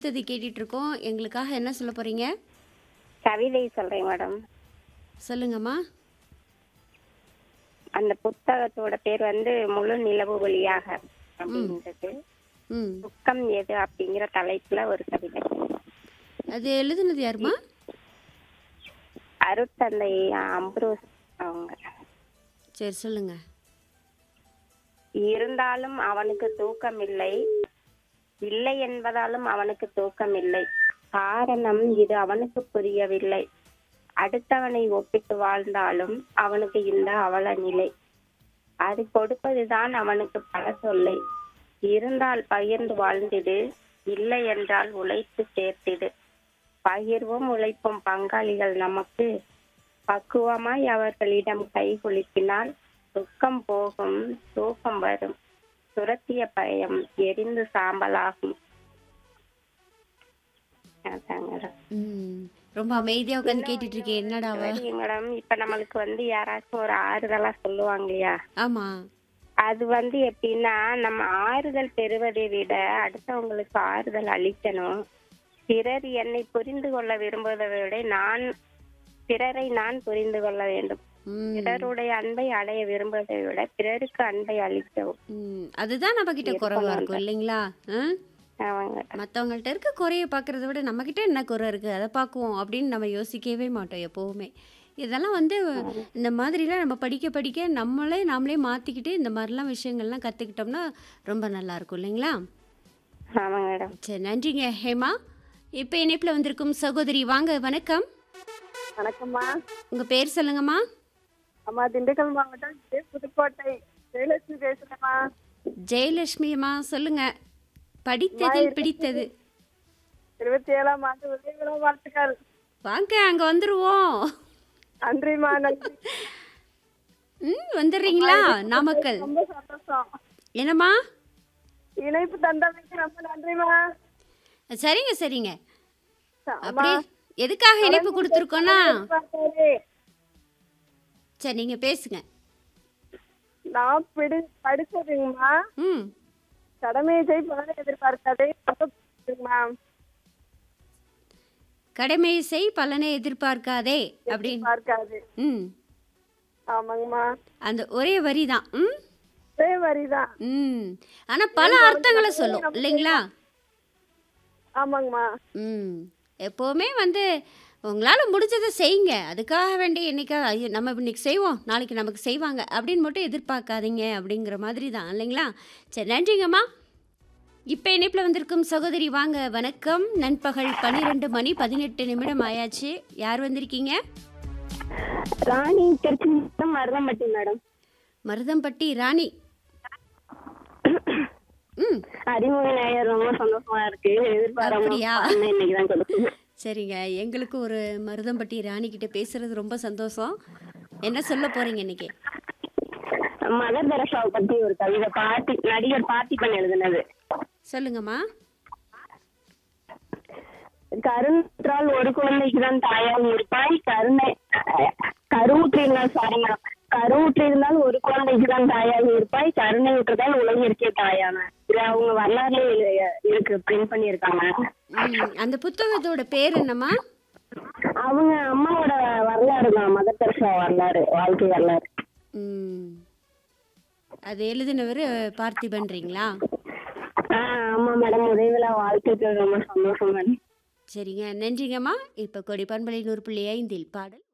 அடுத்தது கேட்டுட்டு இருக்கோம் எங்களுக்காக என்ன சொல்ல போறீங்க கவிதை சொல்றேன் மேடம் சொல்லுங்கம்மா அந்த புத்தகத்தோட பேர் வந்து முழு நிலவு ஒளியாக அப்படின்றது ம் துக்கம் எது அப்படிங்கிற தலைப்புல ஒரு கவிதை அது எழுதுனது யாருமா அருட்தந்தை அம்ப்ரோஸ் அவங்க சரி சொல்லுங்க இருந்தாலும் அவனுக்கு தூக்கம் இல்லை இல்லை என்பதாலும் அவனுக்கு தூக்கம் இல்லை காரணம் இது அவனுக்கு புரியவில்லை அடுத்தவனை ஒப்பிட்டு வாழ்ந்தாலும் அவனுக்கு இந்த அவல நிலை அது கொடுப்பதுதான் அவனுக்கு பல சொல்லை இருந்தால் பகிர்ந்து வாழ்ந்திடு இல்லை என்றால் உழைத்து சேர்த்திடு பகிர்வும் உழைப்பும் பங்காளிகள் நமக்கு பக்குவமாய் அவர்களிடம் கை குலுக்கினால் துக்கம் போகும் தூக்கம் வரும் துரத்திய பயம் எரிந்து சாம்பலாகும் அதான் மேடம் ம் ரொம்ப அமைதியா உட்காந்து கேட்டுட்டு இருக்கேன் என்னடாவா சரி மேடம் இப்ப நம்மளுக்கு வந்து யாராச்சும் ஒரு ஆறுதலா சொல்லுவாங்க இல்லையா ஆமா அது வந்து எப்படின்னா நம்ம ஆறுதல் பெறுவதை விட அடுத்தவங்களுக்கு ஆறுதல் அளிக்கணும் பிறர் என்னை புரிந்து கொள்ள விரும்புவதை விட நான் பிறரை நான் புரிந்து கொள்ள வேண்டும் ம் பிறருடைய அன்பை அடைய விரும்புவதை விட பிறருக்கு அன்பை அளிக்கவும் ம் அதுதான் நம்ம கிட்ட குறைவா இருக்கும் இல்லைங்களா ஆ? அவங்க மத்தவங்கள்ட்ட இருக்க குறைய பார்க்கறத விட நம்ம கிட்ட என்ன குறை இருக்கு அதை பார்க்குவோம் அப்படின்னு நம்ம யோசிக்கவே மாட்டோம் எப்பவுமே இதெல்லாம் வந்து இந்த மாதிரிலாம் நம்ம படிக்க படிக்க நம்மளே நாமளே மாத்திக்கிட்டு இந்த மாதிரிலாம் விஷயங்கள்லாம் கத்துக்கிட்டோம்னா ரொம்ப நல்லா இருக்கும் இல்லைங்களா ஆமாங்க மேடம் சரி நன்றிங்க ஹேமா இப்போ இணைப்பில் வந்திருக்கும் சகோதரி வாங்க வணக்கம் வணக்கம்மா உங்க பேர் சொல்லுங்கம்மா அம்மா திண்டுக்கல் மாவட்டம் ஜே. புதுக்கோட்டை ஜெயலட்சுமி பேசுறேம்மா ஜெயலட்சுமி அம்மா சொல்லுங்க படித்ததில் பிடித்தது இருபத்தி ஏழாம் ஆண்டு உதய விழா வாழ்த்துக்கள் வாங்க அங்க வந்துருவோம் நன்றிம்மா நன்றி ம் வந்துடுறீங்களா நாமக்கல் ரொம்ப சந்தோஷம் என்னம்மா இணைப்பு தந்தமைக்கு ரொம்ப நன்றிம்மா சரிங்க சரிங்க அம்மா, அப்படியே எதுக்காக இணைப்பு கொடுத்துருக்கோன்னா பார்த்தாலே, சரி நீங்க பேசுங்க நான் பிடி படிச்சதுங்கம்மா ம் கடமையை செய் பலனை எதிர்பார்க்காதே ரொம்ப பிடிக்குங்கம்மா. கடமை செய் பலனை எதிர்பார்க்காதே அப்படின்னு பார்க்காது ம் ஆமாங்கம்மா அந்த ஒரே வரி தான் ம் அதே மாதிரிதான் ம் ஆனா பல அர்த்தங்களை சொல்லும் இல்லைங்களா ஆமாங்கம்மா ம் எப்போவுமே வந்து உங்களால் முடிஞ்சதை செய்யுங்க அதுக்காக வேண்டி என்னைக்கா ஐயோ நம்ம இன்னைக்கு செய்வோம் நாளைக்கு நமக்கு செய்வாங்க அப்படின்னு மட்டும் எதிர்பார்க்காதீங்க அப்படிங்கிற மாதிரி தான் இல்லைங்களா சரி நன்றிங்கம்மா இப்போ இணைப்பில் வந்திருக்கும் சகோதரி வாங்க வணக்கம் நண்பகல் பன்னிரெண்டு மணி பதினெட்டு நிமிடம் ஆயாச்சு யார் வந்திருக்கீங்க ராணி திருச்சி மாவட்டம் மருதம்பட்டி மேடம் மருதம்பட்டி ராணி ம் அறிமுக நேயர் ரொம்ப சந்தோஷமா இருக்கு எதிர்பாராம அப்படியா? பண்ணேன், இன்னைக்குதான் கொடுத்தீங்க சரிங்க எங்களுக்கு ஒரு மருதம்பட்டி ராணி கிட்ட பேசுறது ரொம்ப சந்தோஷம் என்ன சொல்ல போறீங்க இன்னைக்கு மதர் தெரசாவை பத்தி ஒரு கவிதை பாட்டி நடிகர் பார்த்திபன் எழுதினது சொல்லுங்கம்மா கருணற்றால் ஒரு குழந்தைக்கு தான் தாயாக இருப்பாய் கருணை கருவுற்றிருந்தால் சாரி மேடம் கருவுற்றிருந்தால் ஒரு குழந்தைக்கு தான் தாயாக இருப்பாய் கருணை விட்டுறதால் உலகிற்கே தாயான இது அவங்க வரலாறுலயே இருக்கு பிரிண்ட் பண்ணியிருக்காங்க ம், அந்த புத்தகத்தோட பேர் என்னம்மா அவங்க அம்மாவோட வரலாறு தான் மதர் தெரசா வரலாறு வாழ்க்கை வரலாறு ம். அது எழுதினவர் பார்த்திபன்றீங்களா ஆஹ் ஆமா மேடம் உதவில வாழ்க்கைக்கு ரொம்ப சந்தோஷம் மேடம் சரிங்க நன்றிங்கம்மா இப்போ கொடி பண்பலை நூறு புள்ளி ஐந்தில் பாடல்